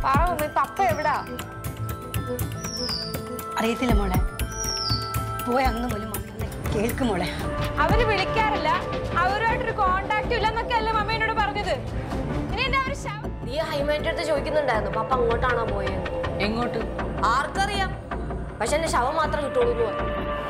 പറ mummy papa എവിടാ അറിയത്തില്ല മോളെ പോയ അന്ന് പോലും മമ്മി കേൾക്കും മോളെ അവര് വിളിക്കാറില്ല അവരുമായിട്ടൊരു കോണ്ടാക്റ്റും ഇല്ലെന്നൊക്കെ അല്ലേ മമ്മ എന്നോട് പറഞ്ഞത് ഇനി എന്റെ ഒരു ശവം നീ ഹൈമാൻ്റെ അടുത്ത് ചോദിക്കുന്നുണ്ടായിരുന്നു പപ്പ അങ്ങോട്ടാണോ പോയത് എങ്ങോട്ട് ആർക്കറിയാം പക്ഷെ എന്റെ ശവം മാത്രം കിട്ടുള്ളൂ എന്ന് പറഞ്ഞു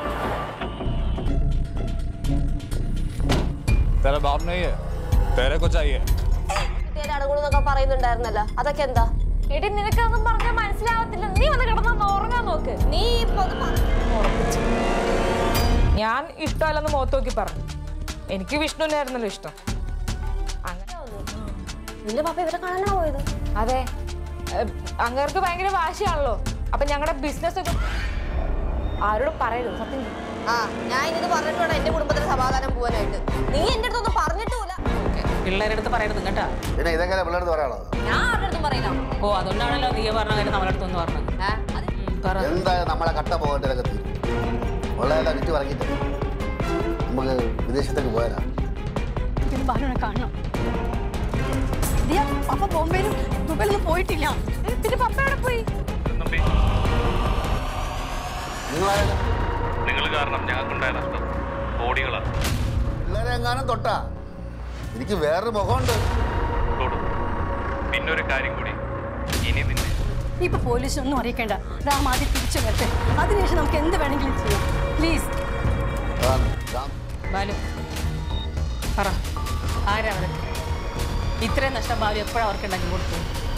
तेरा बाप नहीं है तेरे को चाहिए കുട്ടിയുടെ അടങ്ങുന്നൊക്കെ പറയുന്നുണ്ടായിരുന്നല്ലോ അതൊക്കെ എന്താ എടി നിനക്കൊന്നും പറഞ്ഞാൽ മനസ്സിലാവത്തില്ല നീ വന്ന് കിടന്ന് ഉറങ്ങാൻ നോക്ക് നീ ഇപ്പൊ അത് പറഞ്ഞ് ഞാൻ ഇഷ്ടമല്ലെന്ന് മുഖത്ത് നോക്കി പറഞ്ഞു എനിക്ക് വിഷ്ണുവിനായിരുന്നല്ലോ ഇഷ്ടം അങ്ങനെ നിന്റെ പപ്പ ഇവരെ കാണാനാ പോയത് അതെ ഏഹ്, അങ്ങേർക്ക് ഭയങ്കര വാശിയാണല്ലോ അപ്പൊ ഞങ്ങളുടെ ബിസിനസ് ഒക്കെ ആരോടും പറയരുത് സത്യം ചെയ്യ്. ആ ഞാൻ ഇന്നത് പറഞ്ഞിട്ട് വേണം എന്റെ കുടുംബത്തിന് സമാധാനം പോകാനായിട്ട് നീ എന്റെ അടുത്തൊന്നും പറഞ്ഞിട്ടുമില്ല പിള്ളേരുടെ അടുത്ത് പറയരുത് കേട്ടാ പിന്നെ ഇതെങ്ങനെ പിള്ളേർക്ക് പറയാനുള്ളത് ഞാൻ ആരുടെ അടുത്തും പറയില്ല ഓ അതുകൊണ്ടാണല്ലോ നീ പറഞ്ഞ കാര്യം നമ്മളെ അടുത്തൊന്ന് പറഞ്ഞത് ഏ? അത് ഉം, പറ എന്തായാലും നമ്മളെ കട്ട പോകേണ്ടതൊക്കെ തീരും ഉള്ളതെല്ലാം വിറ്റ് പറഞ്ഞിട്ട് നമുക്ക് വിദേശത്തേക്ക് പോയാലാ എനിക്കൊരു ബാലുവിനെ കാണണം ദിയ, പപ്പ ബോംബെയിലും ദുബൈയിലൊന്നും പോയിട്ടില്ല ഏ, പിന്നെ പപ്പ എവിടെ പോയി നിങ്ങളായാലും നിങ്ങൾ കാരണം ഞങ്ങൾക്കുണ്ടായ നഷ്ടം കോടികളാണ് പിള്ളേരെ എങ്ങാനും തൊട്ടാ എനിക്ക് വേറൊരു മുഖമുണ്ട് തൊടും പിന്നൊരു കാര്യം കൂടി ഇനി നിന്നെ ഇപ്പൊ പോലീസിനൊന്നും അറിയിക്കേണ്ട രാം ആദ്യം തിരിച്ചു വരട്ടെ അതിനുശേഷം നമുക്ക് എന്ത് വേണമെങ്കിലും ചെയ്യാം പ്ലീസ് അതാണ് രാം ബാലു പറ ആരാ അവരൊക്കെ ഇത്രയും നഷ്ടം ബാലു എപ്പോഴാണ് അവർക്ക് ഉണ്ടാക്കി കൊടുത്തു